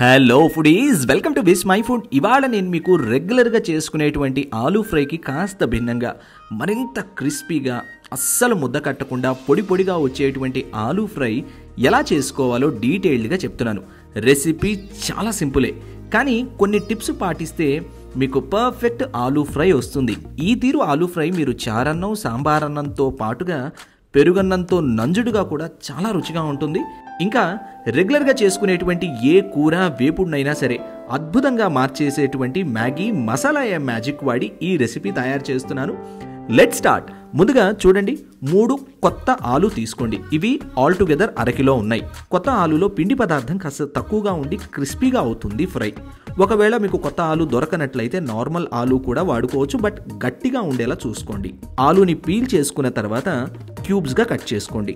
hello foodies welcome to Vismai Food ఇవాళ నేను మీకు రెగ్యులర్గా చేసుకునేటువంటి ఆలూ ఫ్రైకి కాస్త భిన్నంగా మరింత క్రిస్పీగా అస్సలు ముద్ద కట్టకుండా పొడి పొడిగా వచ్చేటువంటి ఆలూ ఫ్రై ఎలా చేసుకోవాలో డీటెయిల్డ్గా చెప్తున్నాను రెసిపీ చాలా సింపులే కానీ కొన్ని టిప్స్ పాటిస్తే మీకు పర్ఫెక్ట్ ఆలూ ఫ్రై వస్తుంది ఈ తీరు ఆలూ ఫ్రై మీరు చారన్నం సాంబార్ అన్నంతో పాటుగా పెరుగన్నంతో నంజుడుగా కూడా చాలా రుచిగా ఉంటుంది ఇంకా రెగ్యులర్గా చేసుకునేటువంటి ఏ కూర వేపుడునైనా సరే అద్భుతంగా మార్చేసేటువంటి మ్యాగీ మసాలా ఏ మ్యాజిక్ వాడి ఈ రెసిపీ తయారు చేస్తున్నాను లెట్ స్టార్ట్ ముందుగా చూడండి మూడు కొత్త ఆలు తీసుకోండి ఇవి ఆల్ టుగెదర్ అరకిలో ఉన్నాయి కొత్త ఆలులో పిండి పదార్థం కాస్త తక్కువగా ఉండి క్రిస్పీగా అవుతుంది ఫ్రై ఒకవేళ మీకు కొత్త ఆలు దొరకనట్లయితే నార్మల్ ఆలు కూడా వాడుకోవచ్చు బట్ గట్టిగా ఉండేలా చూసుకోండి ఆలుని పీల్ చేసుకున్న తర్వాత క్యూబ్స్గా కట్ చేసుకోండి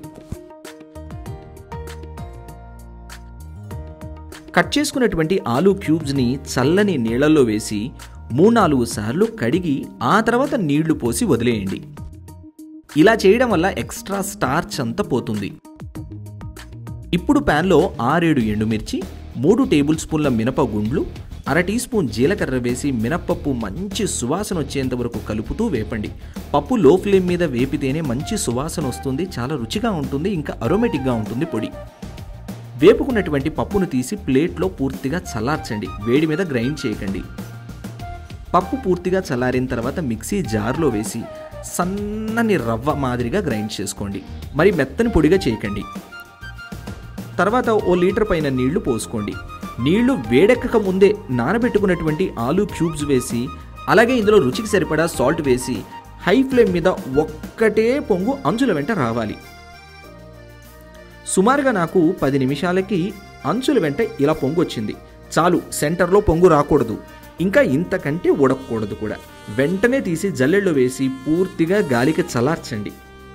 కట్ చేసుకున్నటువంటి ఆలు క్యూబ్స్ని చల్లని నీళ్ళల్లో వేసి మూడు నాలుగు సార్లు కడిగి ఆ తర్వాత నీళ్లు పోసి వదిలేయండి ఇలా చేయడం వల్ల ఎక్స్ట్రా స్టార్చ్ అంతా పోతుంది ఇప్పుడు ప్యాన్లో ఆరేడు ఎండుమిర్చి మూడు టేబుల్ స్పూన్ల మినప గుండ్లు అర టీ స్పూన్ జీలకర్ర వేసి మినప్పప్పు మంచి సువాసన వచ్చేంత వరకు కలుపుతూ వేపండి పప్పు లో ఫ్లేమ్ మీద వేపితేనే మంచి సువాసన వస్తుంది చాలా రుచిగా ఉంటుంది ఇంకా అరోమేటిక్గా ఉంటుంది పొడి వేపుకున్నటువంటి పప్పును తీసి ప్లేట్లో పూర్తిగా చల్లార్చండి వేడి మీద గ్రైండ్ చేయకండి పప్పు పూర్తిగా చల్లారిన తర్వాత మిక్సీ జార్లో వేసి సన్నని రవ్వ మాదిరిగా గ్రైండ్ చేసుకోండి మరి మెత్తని పొడిగా చేయకండి తర్వాత ఓ లీటర్ పైన నీళ్లు పోసుకోండి నీళ్లు వేడెక్కక ముందే నానబెట్టుకున్నటువంటి ఆలు క్యూబ్స్ వేసి అలాగే ఇందులో రుచికి సరిపడా సాల్ట్ వేసి హై ఫ్లేమ్ మీద ఒక్కటే పొంగు అంచుల వెంట రావాలి సుమారుగా నాకు పది నిమిషాలకి అంచుల వెంట ఇలా పొంగు వచ్చింది చాలు సెంటర్లో పొంగు రాకూడదు ఇంకా ఇంతకంటే ఉడకకూడదు కూడా వెంటనే తీసి జల్లెళ్ళు వేసి పూర్తిగా గాలికి చల్లార్చండి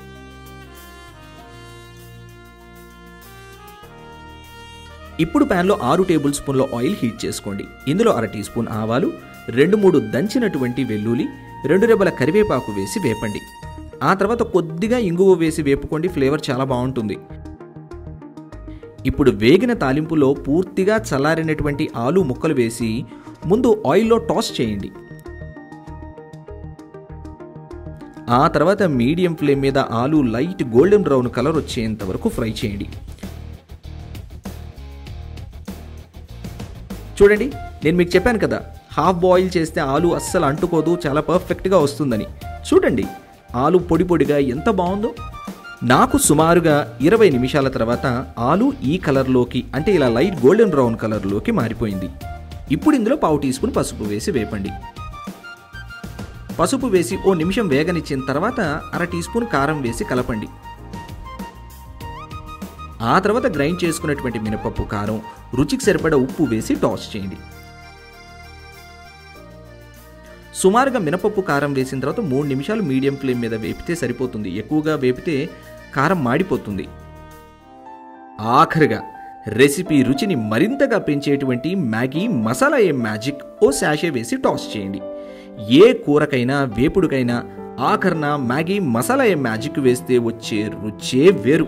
ఇప్పుడు ప్యాన్లో ఆరు టేబుల్ స్పూన్ల ఆయిల్ హీట్ చేసుకోండి ఇందులో అర టీ స్పూన్ ఆవాలు రెండు మూడు దంచినటువంటి వెల్లుల్లి రెండు రెబ్బల కరివేపాకు వేసి వేపండి ఆ తర్వాత కొద్దిగా ఇంగువ వేసి వేపుకోండి ఫ్లేవర్ చాలా బాగుంటుంది ఇప్పుడు వేగిన తాలింపులో పూర్తిగా చల్లారినటువంటి ఆలు ముక్కలు వేసి ముందు ఆయిల్లో టాస్ చేయండి ఆ తర్వాత మీడియం ఫ్లేమ్ మీద ఆలు లైట్ గోల్డెన్ బ్రౌన్ కలర్ వచ్చేంత వరకు ఫ్రై చేయండి చూడండి నేను మీకు చెప్పాను కదా హాఫ్ బాయిల్ చేస్తే ఆలు అస్సలు అంటుకోదు చాలా పర్ఫెక్ట్గా వస్తుందని చూడండి ఆలు పొడి పొడిగా ఎంత బాగుందో నాకు సుమారుగా ఇరవై నిమిషాల తర్వాత ఆలు ఈ కలర్లోకి అంటే ఇలా లైట్ గోల్డెన్ బ్రౌన్ కలర్లోకి మారిపోయింది ఇప్పుడు ఇందులో పావు టీ స్పూన్ పసుపు వేసి వేపండి పసుపు వేసి ఓ నిమిషం వేగనిచ్చిన తర్వాత అర టీ స్పూన్ కారం వేసి కలపండి ఆ తర్వాత గ్రైండ్ చేసుకున్నటువంటి మినపప్పు కారం రుచికి సరిపడా ఉప్పు వేసి టాస్ చేయండి సుమారుగా మినపప్పు కారం వేసిన తర్వాత మూడు నిమిషాలు మీడియం ఫ్లేమ్ మీద వేపితే సరిపోతుంది ఎక్కువగా వేపితే కారం మాడిపోతుంది ఆఖరిగా రెసిపీ రుచిని మరింతగా పెంచేటువంటి మ్యాగీ మసాలా ఏ మ్యాజిక్ ఓ శాషే వేసి టాస్ చేయండి ఏ కూరకైనా వేపుడుకైనా ఆఖరణ మ్యాగీ మసాలా ఏ మ్యాజిక్ వేస్తే వచ్చే రుచే వేరు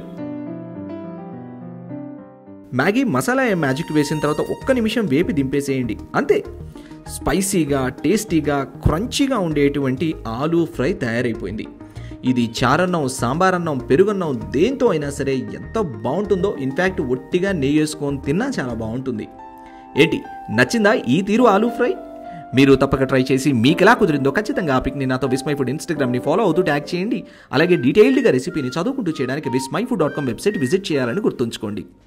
మ్యాగీ మసాలా ఏ మ్యాజిక్ వేసిన తర్వాత ఒక్క నిమిషం వేపి దింపేసేయండి అంతే స్పైసీగా టేస్టీగా క్రంచీగా ఉండేటువంటి ఆలూ ఫ్రై తయారైపోయింది ఇది చారన్నం సాంబారన్నం పెరుగన్నం దేంతో అయినా సరే ఎంత బాగుంటుందో ఇన్ఫ్యాక్ట్ ఒట్టిగా నెయ్యి వేసుకొని తిన్నా చాలా బాగుంటుంది ఏంటి నచ్చిందా ఈ తీరు ఆలూ ఫ్రై మీరు తప్పక ట్రై చేసి మీకు ఎలా కుదిరిందో ఖచ్చితంగా ఆ పిక్ని నాతో విస్మై ఫుడ్ ఇన్స్టాగ్రామ్ని ఫాలో అవుతూ ట్యాగ్ చేయండి అలాగే డీటెయిల్డ్గా రెసిపీని చదువుకుంటూ చేయడానికి Vismai Food dot com website visit చేయాలని గుర్తుంచుకోండి